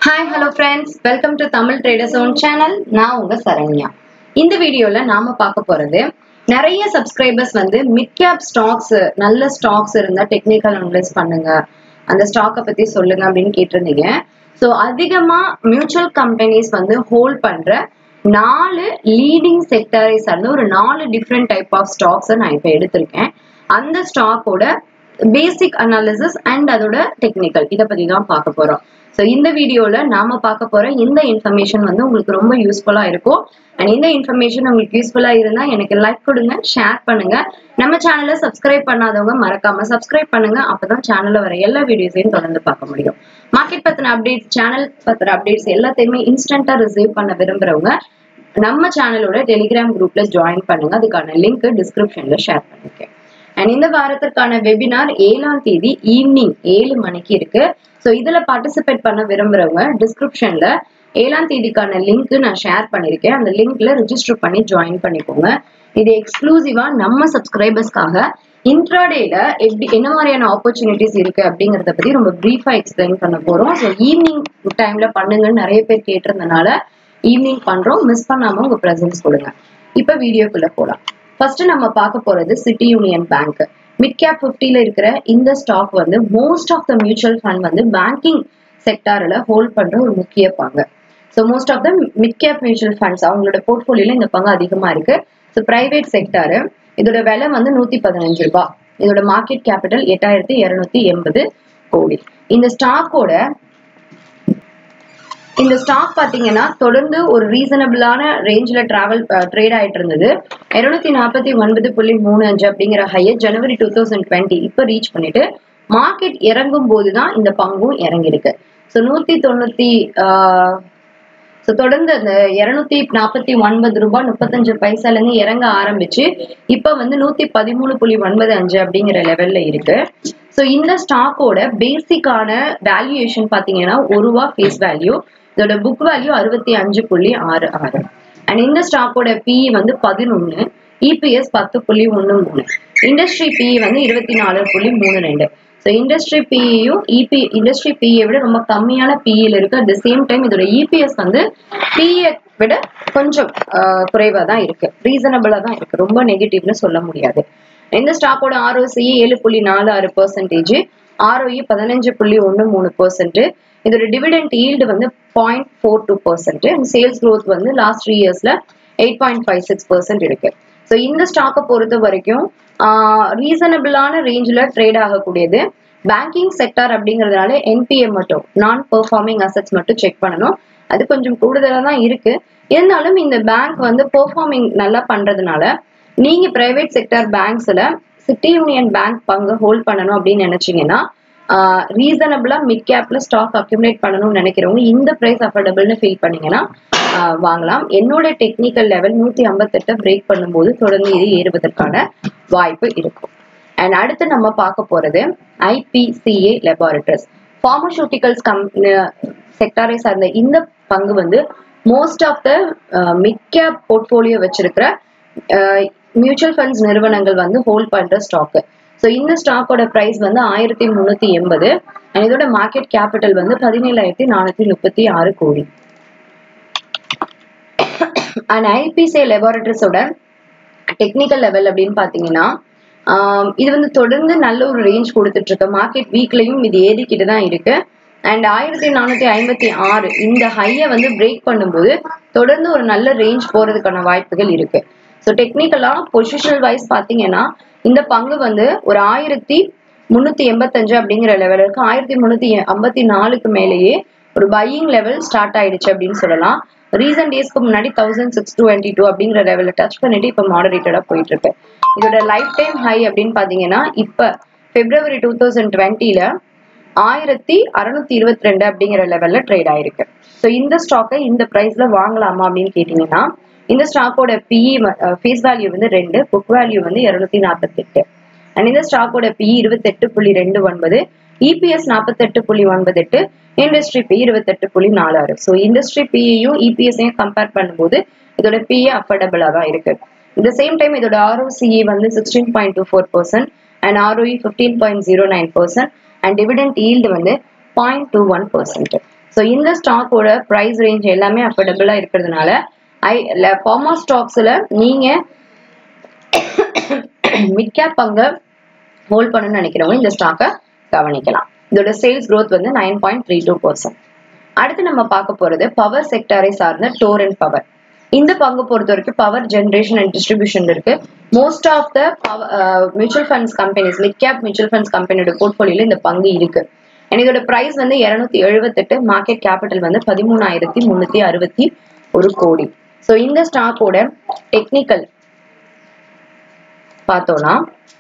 Hi hello friends welcome to Tamil traders own channel நான் உங்க சரண்யா இந்த வீடியோல நாம பார்க்க போறது நிறைய சப்ஸ்கிரைபர்ஸ் வந்து மிட் கேப் ஸ்டாக்ஸ் நல்ல ஸ்டாக்ஸ் இருந்தா டெக்னிக்கல் அனலைஸ் பண்ணுங்க அந்த ஸ்டாக்கை பத்தி சொல்லுங்க அப்படின்னு கேட்டிருந்தீங்க ஸோ அதிகமா மியூச்சுவல் கம்பெனிஸ் வந்து ஹோல்ட் பண்ற நாலு லீடிங் செக்டரை சார்ந்த ஒரு நாலு டிஃப்ரெண்ட் டைப் ஆஃப் ஸ்டாக்ஸை நான் இப்போ எடுத்திருக்கேன் அந்த ஸ்டாக்கோட பேசிக் அனாலிசிஸ் அண்ட் அதோட டெக்னிக்கல் இதை பத்தி தான் பார்க்க போறோம் ஸோ இந்த வீடியோல நாம பார்க்க போற இந்த இன்ஃபர்மேஷன் வந்து உங்களுக்கு ரொம்ப யூஸ்ஃபுல்லா இருக்கும் அண்ட் இந்த இன்ஃபர்மேஷன் உங்களுக்கு யூஸ்ஃபுல்லா இருந்தா எனக்கு லைக் கொடுங்க ஷேர் பண்ணுங்க நம்ம சேனலை சப்ஸ்கிரைப் பண்ணாதவங்க மறக்காம சப்ஸ்கிரைப் பண்ணுங்க அப்பதான் சேனல்ல வர எல்லா வீடியோஸையும் தொடர்ந்து பார்க்க முடியும் மார்க்கெட் பத்தின அப்டேட்ஸ் சேனல் பத்தின அப்டேட்ஸ் எல்லாத்தையுமே இன்ஸ்டன்டா ரிசீவ் பண்ண விரும்புறவங்க நம்ம சேனலோட டெலிகிராம் குரூப்ல ஜாயின் பண்ணுங்க அதுக்கான லிங்க் டிஸ்கிரிப்ஷன்ல ஷேர் பண்ணிருக்கேன் அண்ட் இந்த வாரத்திற்கான வெபினார் ஏழாம் தேதி ஈவினிங் ஏழு மணிக்கு இருக்கு ஸோ இதுல பார்ட்டிசிபேட் பண்ண விரும்புறவங்க டிஸ்கிரிப்ஷன்ல ஏழாம் தேதிக்கான லிங்க் நான் ஷேர் பண்ணிருக்கேன் அந்த லிங்க்ல ரிஜிஸ்டர் பண்ணி ஜாயின் பண்ணிக்கோங்க இது எக்ஸ்க்ளூசிவா நம்ம சப்ஸ்கிரைபர்ஸ்க்காக இன்ட்ராடேல எப்படி என்ன மாதிரியான ஆப்பர்ச்சுனிட்டிஸ் இருக்கு அப்படிங்கறத பத்தி ரொம்ப பிரீஃபா எக்ஸ்பிளைன் பண்ண போறோம் ஸோ ஈவினிங் டைம்ல பண்ணுங்கன்னு நிறைய பேர் கேட்டிருந்தனால ஈவினிங் பண்றோம் மிஸ் பண்ணாம உங்க ப்ரெசன்ஸ் கொடுங்க இப்ப வீடியோக்குள்ள போலாம் ஃபர்ஸ்ட் நம்ம பார்க்க போறது city union bank mid cap ஃபிஃப்டில இருக்கிற இந்த ஸ்டாக் வந்து most of the mutual fund வந்து பேங்கிங் செக்டாரில் ஹோல்ட் பண்ற ஒரு முக்கிய பங்கு so most of the mid cap mutual funds அவங்களோட போர்ட்ஃபோலியோல இந்த பங்கு அதிகமா இருக்கு ஸோ பிரைவேட் செக்டாரு இதோட விலை வந்து நூத்தி பதினஞ்சு ரூபாய் இதோட மார்க்கெட் கேபிட்டல் எட்டாயிரத்தி இருநூத்தி எண்பது கோடி இந்த ஸ்டாக்கோட இந்த ஸ்டாக் பாத்தீங்கன்னா தொடர்ந்து ஒரு ரீசனபிளான ரேஞ்சில் டிராவல் ட்ரேட் ஆயிட்டு இருந்தது இருநூத்தி நாற்பத்தி ஒன்பது புள்ளி மூணு அஞ்சு அப்படிங்கிற ஹையை ஜனவரி டூ தௌசண்ட் டுவெண்ட்டி இப்போ ரீச் பண்ணிட்டு மார்க்கெட் இறங்கும் போது தான் இந்த பங்கும் இறங்கியிருக்கு ஸோ நூத்தி தொண்ணூத்தி ஸோ தொடர்ந்து அந்த இருநூத்தி நாற்பத்தி ஒன்பது ரூபாய் முப்பத்தஞ்சு பைசால இருந்து இறங்க ஆரம்பிச்சு இப்ப வந்து நூத்தி பதிமூணு புள்ளி ஒன்பது அஞ்சு அப்படிங்கிற லெவல்ல இருக்கு ஸோ இந்த ஸ்டாக்கோட பேசிக்கான வேல்யூவேஷன் பாத்தீங்கன்னா ஒரு ரூபா ஃபேஸ் வேல்யூ இதோட புக் வேல்யூ அறுபத்தி அஞ்சு புள்ளி ஆறு ஆறு அண்ட் இந்த ஸ்டாக்கோட பிஇ வந்து பதினொன்னு இபிஎஸ் பத்து புள்ளி ஒன்று மூணு இண்டஸ்ட்ரி பிஇ வந்து இருபத்தி நாலு புள்ளி மூணு ரெண்டு ஸோ இண்டஸ்ட்ரி பிஇயும் இபி இண்டஸ்ட்ரி பிஇயை விட ரொம்ப கம்மியான பிஇல இருக்கு அட் த சேம் டைம் இதோட இபிஎஸ் வந்து பிஇ விட கொஞ்சம் குறைவா தான் இருக்கு ரீசனபிளா தான் இருக்கு ரொம்ப நெகட்டிவ்னு சொல்ல முடியாது இந்த ஸ்டாக்கோட ஆர்ஓசி ஏழு புள்ளி நாலு ஆறு பர்சன்டேஜ் ஆர்ஓஇ பதினஞ்சு புள்ளி ஒன்று மூணு பர்சன்ட் இதோட டிவிடெண்ட் ஈல்டு வந்து point four two percent sales growth வந்து லாஸ்ட் த்ரீ இயர்ஸ்ல eight point five six percent இருக்கு ஸோ இந்த ஸ்டாக்கை பொறுத்த வரைக்கும் ரீசனபிளான ரேஞ்சில் ட்ரேட் ஆகக்கூடியது பேங்கிங் செக்டார் அப்படிங்கிறதுனால என்பிஏ மட்டும் நான் பெர்ஃபார்மிங் அசட்ஸ் மட்டும் செக் பண்ணணும் அது கொஞ்சம் கூடுதலாக தான் இருக்கு இருந்தாலும் இந்த பேங்க் வந்து பெர்ஃபார்மிங் நல்லா பண்றதுனால நீங்க பிரைவேட் செக்டர் பேங்க்ஸ்ல சிட்டி யூனியன் பேங்க் பங்கு ஹோல்ட் பண்ணணும் அப்படின்னு நினைச்சீங்கன்னா ரீசனபிளா மிட் கேப்ல ஸ்டாக் அக்யூமுலேட் பண்ணணும்னு நினைக்கிறவங்க இந்த பிரைஸ் அஃபோர்டபுள்னு ஃபீல் பண்ணீங்கன்னா வாங்கலாம் என்னோட டெக்னிக்கல் லெவல் நூத்தி ஐம்பத்தெட்டை பிரேக் பண்ணும்போது தொடர்ந்து இது ஏறுவதற்கான வாய்ப்பு இருக்கும் அண்ட் அடுத்து நம்ம பார்க்க போறது ஐபிசிஏ லெபார்டரிஸ் ஃபார்மசூட்டிக்கல்ஸ் கம் செக்டாரை சார்ந்த இந்த பங்கு வந்து most of the mid cap portfolio வச்சிருக்கிற மியூச்சுவல் ஃபண்ட்ஸ் நிறுவனங்கள் வந்து ஹோல்ட் பண்ற ஸ்டாக்கு ஸோ இந்த ஸ்டாக்கோட ப்ரைஸ் வந்து ஆயிரத்தி முந்நூற்றி எண்பது இதோட மார்க்கெட் கேபிட்டல் வந்து பதினேழாயிரத்தி நானூற்றி முப்பத்தி ஆறு கோடி அண்ட் ஐபிசிஐ லெபார்டரிஸோட டெக்னிக்கல் லெவல் அப்படின்னு பார்த்தீங்கன்னா இது வந்து தொடர்ந்து நல்ல ஒரு ரேஞ்ச் கொடுத்துட்டு இருக்கு மார்க்கெட் வீக்லையும் இது ஏறிக்கிட்டு தான் இருக்கு அண்ட் ஆயிரத்தி நானூத்தி ஐம்பத்தி ஆறு இந்த ஹையை வந்து பிரேக் பண்ணும்போது தொடர்ந்து ஒரு நல்ல ரேஞ்ச் போறதுக்கான வாய்ப்புகள் இருக்கு ஸோ டெக்னிக்கலா பொசிஷனல் வைஸ் பார்த்தீங்கன்னா இந்த பங்கு வந்து ஒரு ஆயிரத்தி முன்னூத்தி எண்பத்தஞ்சு அப்படிங்கிற லெவல் இருக்கு ஆயிரத்தி முன்னூத்தி ஐம்பத்தி நாலுக்கு மேலேயே ஒரு பையிங் லெவல் ஸ்டார்ட் ஆயிடுச்சு அப்படின்னு சொல்லலாம் ரீசன்ட் டேஸ்க்கு முன்னாடி தௌசண்ட் சிக்ஸ் டுவெண்ட்டி டூ அப்படிங்கிற லெவலில் டச் பண்ணிட்டு இப்போ மாடரேட்டடா போயிட்டு இருக்கு இதோட லைஃப் டைம் ஹை அப்படின்னு பாத்தீங்கன்னா இப்ப பிப்ரவரி டூ தௌசண்ட் டுவெண்ட்டில ஆயிரத்தி அறுநூத்தி இருபத்தி ரெண்டு அப்படிங்கிற லெவல்ல ட்ரேட் ஆயிருக்கு ஸோ இந்த ஸ்டாக்கை இந்த பிரைஸ்ல வாங்கலாமா அப்படின்னு கேட்டீங்கன்னா இந்த ஸ்டாக்கோட பிஇ ஃபேஸ் வேல்யூ வந்து ரெண்டு புக் வேல்யூ வந்து இருநூத்தி நாற்பத்தி எட்டு அண்ட் இந்த ஸ்டாக்கோட பிஇ இருபத்தெட்டு புள்ளி ரெண்டு ஒன்பது இபிஎஸ் நாற்பத்தெட்டு புள்ளி ஒன்பது எட்டு இண்டஸ்ட்ரி பி இருபத்தெட்டு புள்ளி நாலு ஆறு ஸோ இண்டஸ்ட்ரி பியையும் இபிஎஸ்ஸையும் கம்பேர் பண்ணும்போது இதோட பிஏ அஃபோர்டபுளாக தான் இருக்கு இந்த சேம் டைம் இதோட ஆர்ஓசிஇ வந்து sixteen point two four percent and ROE fifteen point zero nine percent and dividend yield வந்து point two one percent so இந்த ஸ்டாக்கோட ப்ரைஸ் ரேஞ்ச் எல்லாமே அஃபோர்டபுளாக இருக்கிறதுனால ஐ ஃபார்மா ஸ்டாக்ஸில் நீங்கள் மிட் கேப் பங்கு ஹோல்ட் பண்ணணும்னு நினைக்கிறவங்க இந்த ஸ்டாக்கை கவனிக்கலாம் இதோட சேல்ஸ் growth வந்து nine point three two percent அடுத்து நம்ம பார்க்க போறது பவர் செக்டாரை சார்ந்த டோர் அண்ட் பவர் இந்த பங்கு பொறுத்த வரைக்கும் பவர் ஜென்ரேஷன் அண்ட் டிஸ்ட்ரிபியூஷன் இருக்கு most of the mutual funds companies mid cap mutual funds கம்பெனியோட போர்ட்ஃபோலியோல இந்த பங்கு இருக்கு and இதோட பிரைஸ் வந்து இருநூத்தி எழுபத்தெட்டு மார்க்கெட் கேபிட்டல் வந்து பதிமூணாயிரத்தி முன்னூத்தி அறுபத்தி ஒரு கோடி ஸோ இந்த ஸ்டாக்கோட டெக்னிக்கல் பார்த்தோம்னா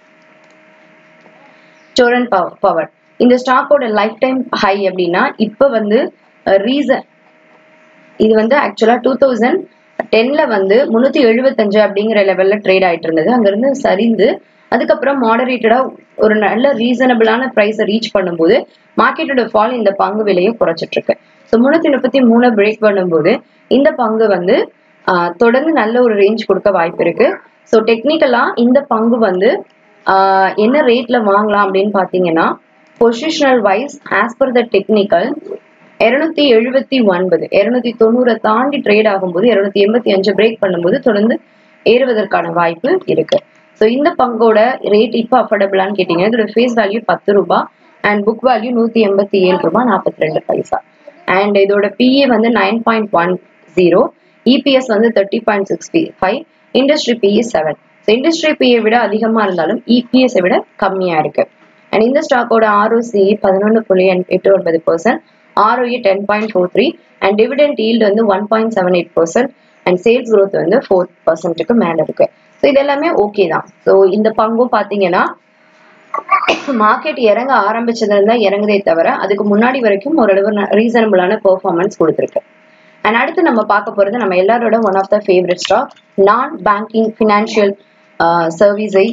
டோரன் பவர் இந்த ஸ்டாக்கோட லைஃப் டைம் ஹை அப்படின்னா இப்போ வந்து ரீசன் இது வந்து ஆக்சுவலா டூ தௌசண்ட் டென்ல வந்து முன்னூத்தி எழுபத்தஞ்சு அப்படிங்கிற லெவல்ல ட்ரேட் ஆயிட்டு இருந்தது அங்கிருந்து சரிந்து அதுக்கப்புறம் மாடரேட்டடா ஒரு நல்ல ரீசனபிளான ப்ரைஸை ரீச் பண்ணும்போது மார்க்கெட்டோட ஃபால் இந்த பங்கு விலையை குறைச்சிட்டு இருக்கு ஸோ முன்னூத்தி முப்பத்தி மூணு பிரேக் பண்ணும்போது இந்த பங்கு வந்து ஆஹ், தொடர்ந்து நல்ல ஒரு ரேஞ்ச் கொடுக்க வாய்ப்பு இருக்கு ஸோ டெக்னிக்கலா இந்த பங்கு வந்து ஆஹ், என்ன ரேட்ல வாங்கலாம் அப்படின்னு பாத்தீங்கன்னா positional wise as per the technical இருநூத்தி எழுபத்தி ஒன்பது இருநூத்தி தொண்ணூறை தாண்டி ட்ரேட் ஆகும்போது இருநூத்தி எண்பத்தி அஞ்சு பிரேக் பண்ணும்போது தொடர்ந்து ஏறுவதற்கான வாய்ப்பு இருக்கு ஸோ இந்த பங்கோட ரேட் இப்போ அஃபோர்டபுளான்னு கேட்டீங்கன்னா இதோட ஃபேஸ் வேல்யூ பத்து ரூபாய் அண்ட் புக் வேல்யூ நூத்தி எண்பத்தி ஏழு ரூபாய் நாற்பத்தி ரெண்டு பைசா அண்ட் இதோட பிஏ வந்து nine point one zero EPS வந்து thirty point six five industry PE seven so industry PA விட அதிகமா இருந்தாலும் இபிஎஸ் விட கம்மியா இருக்கு அண்ட் இந்த ஸ்டாக்கோட ஆர்ஓசி பதினொன்று புள்ளி எட்டு ஒன்பது percent ROE ten point four three and dividend yield வந்து one point seven eight percent and sales growth வந்து ஃபோர் பர்சன்ட்டுக்கு மேல இருக்கு ஸோ இது எல்லாமே ஓகே தான் ஸோ இந்த பங்கும் பார்த்தீங்கன்னா மார்க்கெட் இறங்க ஆரம்பிச்சதுல இருந்தா இறங்குதே தவிர அதுக்கு முன்னாடி வரைக்கும் ஓரளவு ரீசனபிளான பெர்ஃபார்மன்ஸ் கொடுத்துருக்கு அண்ட் அடுத்து நம்ம பார்க்க போறது நம்ம எல்லாரோட one of the favourite stock நான் பேங்கிங் ஃபினான்ஷியல் சர்வீஸை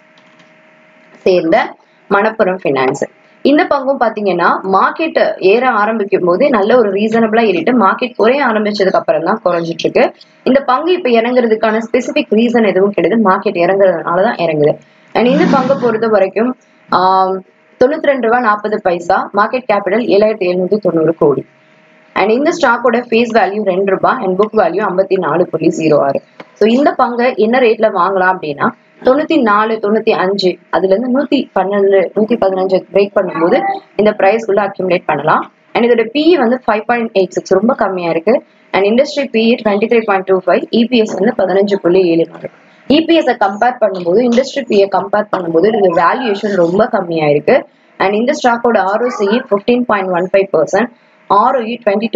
சேர்ந்த மணப்புரம் ஃபினான்ஸ் இந்த பங்கும் பாத்தீங்கன்னா மார்க்கெட் ஏற ஆரம்பிக்கும் போது நல்ல ஒரு ரீசனபிளா ஏறிட்டு மார்க்கெட் குறைய ஆரம்பிச்சதுக்கு அப்புறம் தான் குறைஞ்சிட்டு இருக்கு இந்த பங்கு இப்ப இறங்குறதுக்கான ஸ்பெசிபிக் ரீசன் எதுவும் கிடையாது மார்க்கெட் இறங்குறதுனால தான் இறங்குது அண்ட் இந்த பங்கை பொறுத்த வரைக்கும் ஆஹ் தொண்ணூத்தி ரெண்டு ரூபா நாற்பது பைசா மார்க்கெட் கேபிட்டல் ஏழாயிரத்தி எழுநூத்தி தொண்ணூறு கோடி அண்ட் இந்த ஸ்டாக்கோட ஃபேஸ் வேல்யூ ரெண்டு ரூபாய் அண்ட் புக் வேல்யூ ஐம்பத்தி நாலு புள்ளி ஜீரோ ஆறு ஸோ இந்த பங்கை என்ன ரேட்ல வாங்கலாம் அப்படின்னா தொண்ணூத்தி நாலு தொண்ணூத்தி அஞ்சு அதுல இருந்து நூத்தி பன்னெண்டு நூத்தி பதினஞ்சு பிரேக் பண்ணும்போது இந்த பிரைஸ் குள்ள அக்யூமுலேட் பண்ணலாம் அண்ட் இதோட பிஇ வந்து ஃபைவ் பாயிண்ட் எயிட் சிக்ஸ் ரொம்ப கம்மியா இருக்கு and industry PE twenty three point two five EPS வந்து பதினஞ்சு புள்ளி ஏழு நாலு இபிஎஸ் கம்பேர் பண்ணும்போது இண்டஸ்ட்ரி பிஏ கம்பேர் பண்ணும்போது இது வேல்யூஷன் ரொம்ப கம்மியா இருக்கு அண்ட் இந்த ஸ்டாக்கோட ROCE fifteen point one five percent ROE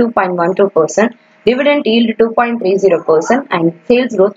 22.12%, dividend yield 2.30% and sales growth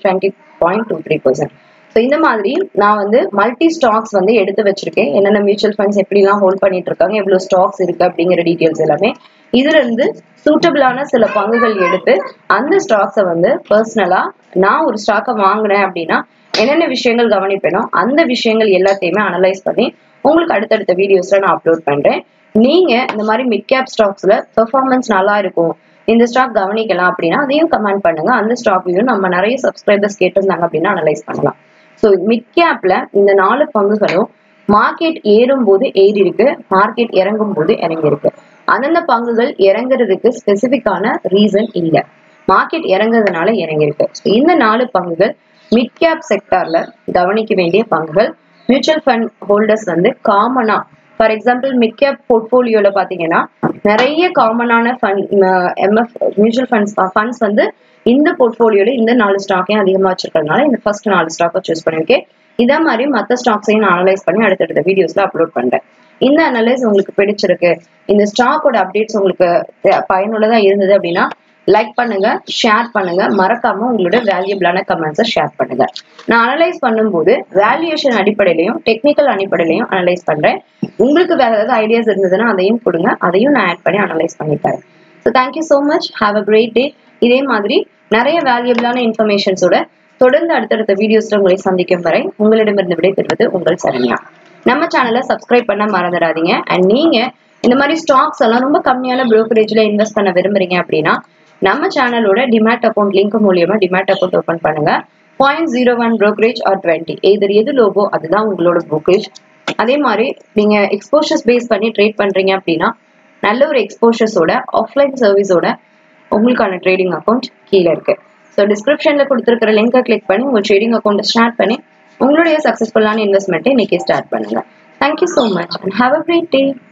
20.23%. So இந்த மாதிரி நான் வந்து மல்டி ஸ்டாக்ஸ் வந்து எடுத்து வச்சிருக்கேன் என்னென்ன மியூச்சுவல் ஃபண்ட்ஸ் எப்படிலாம் ஹோல்ட் பண்ணிட்டு இருக்காங்க எவ்வளவு ஸ்டாக்ஸ் இருக்கு அப்படிங்கிற டீட்டெயில்ஸ் எல்லாமே இதுல இருந்து சூட்டபிளான சில பங்குகள் எடுத்து அந்த ஸ்டாக்ஸை வந்து பர்சனலா நான் ஒரு ஸ்டாக்கை வாங்கினேன் அப்படின்னா என்னென்ன விஷயங்கள் கவனிப்பேனோ அந்த விஷயங்கள் எல்லாத்தையுமே அனலைஸ் பண்ணி உங்களுக்கு அடுத்தடுத்த வீடியோஸ்ல நான் அப்லோட் பண்றேன் நீங்க இந்த மாதிரி மிட் கேப் ஸ்டாக்ஸ்ல பெர்ஃபார்மன்ஸ் நல்லா இருக்கும் இந்த ஸ்டாக் கவனிக்கலாம் அப்படின்னா அதையும் கமெண்ட் பண்ணுங்க அந்த ஸ்டாக்கையும் நம்ம நிறைய சப்ஸ்கிரைபர்ஸ் கேட்டிருந்தாங்க அப்படின்னா அனலைஸ் பண்ணலாம் ஸோ மிட் கேப்ல இந்த நாலு பங்குகளும் மார்க்கெட் ஏறும் போது ஏறி இருக்கு மார்க்கெட் இறங்கும் போது இறங்கி இருக்கு அந்தந்த பங்குகள் இறங்குறதுக்கு ஸ்பெசிபிக்கான ரீசன் இல்லை மார்க்கெட் இறங்குறதுனால இறங்கியிருக்கு ஸோ இந்த நாலு பங்குகள் மிட் கேப் செக்டார்ல கவனிக்க வேண்டிய பங்குகள் மியூச்சுவல் ஃபண்ட் ஹோல்டர்ஸ் வந்து காமனா ஃபார் எக்ஸாம்பிள் மிட் கேப் போர்ட்ஃபோலியோல பாத்தீங்கன்னா நிறைய காமனான fund MF mutual funds funds வந்து இந்த போர்ட்ஃபோலியோல இந்த நாலு ஸ்டாக்கையும் அதிகமா வச்சிருக்கிறதுனால இந்த ஃபர்ஸ்ட் நாலு ஸ்டாக்கை சூஸ் பண்ணிருக்கேன் இதே மாதிரி மற்ற ஸ்டாக்ஸையும் நான் அனலைஸ் பண்ணி அடுத்தடுத்த வீடியோஸ்ல அப்லோட் பண்றேன் இந்த அனலைஸ் உங்களுக்கு பிடிச்சிருக்கு இந்த ஸ்டாக்கோட அப்டேட்ஸ் உங்களுக்கு தெ- பயனுள்ளதா இருந்தது அப்படின்னா லைக் பண்ணுங்க ஷேர் பண்ணுங்க மறக்காம உங்களோட வேல்யூபிளான கமெண்ட்ஸை ஷேர் பண்ணுங்க நான் அனலைஸ் பண்ணும்போது வேல்யூஷன் அடிப்படையிலையும் டெக்னிக்கல் அடிப்படையிலையும் அனலைஸ் பண்றேன் உங்களுக்கு வேற ஏதாவது ஐடியாஸ் இருந்ததுன்னா அதையும் கொடுங்க அதையும் நான் ஆட் பண்ணி அனலைஸ் பண்ணி தரேன் so thank you so much have a great day இதே மாதிரி நிறைய வேல்யூபிளான இன்ஃபர்மேஷன்ஸோட தொடர்ந்து அடுத்தடுத்த வீடியோஸ்ல உங்களை சந்திக்கும் வரை உங்களிடமிருந்து விடைபெறுவது உங்கள் சரண்யா நம்ம சேனலை சப்ஸ்கிரைப் பண்ண மறந்துடாதீங்க அண்ட் நீங்க இந்த மாதிரி ஸ்டாக்ஸ் எல்லாம் ரொம்ப கம்மியான brokerage-ல இன்வெஸ்ட் பண்ண விரும்புறீங்க அப்படின்னா நம்ம சேனலோட டிமேட் அக்கௌண்ட் லிங்க் மூலியமா டிமேட் அக்கௌண்ட் ஓபன் பண்ணுங்க point zero one brokerage or twenty எதிர் எது லோகோ அதுதான் உங்களோட brokerage அதே மாதிரி நீங்க எக்ஸ்போஷர்ஸ் பேஸ் பண்ணி ட்ரேட் பண்றீங்க அப்படின்னா நல்ல ஒரு எக்ஸ்போஷர்ஸோட ஆஃப்லைன் சர்வீஸோட உங்களுக்கான ட்ரேடிங் அக்கௌண்ட் கீழே இருக்கு ஸோ டிஸ்கிரிப்ஷனில் கொடுத்துருக்கிற லிங்கை கிளிக் பண்ணி உங்கள் ட்ரேடிங் அக்கௌண்ட்டை ஸ்டார்ட் பண்ணி உங்களுடைய சக்ஸஸ்ஃபுல்லான இன்வெஸ்ட்மெண்ட்டை இன்னைக்கு ஸ்டார்ட் பண்ணுங்க thank you so much and have a great day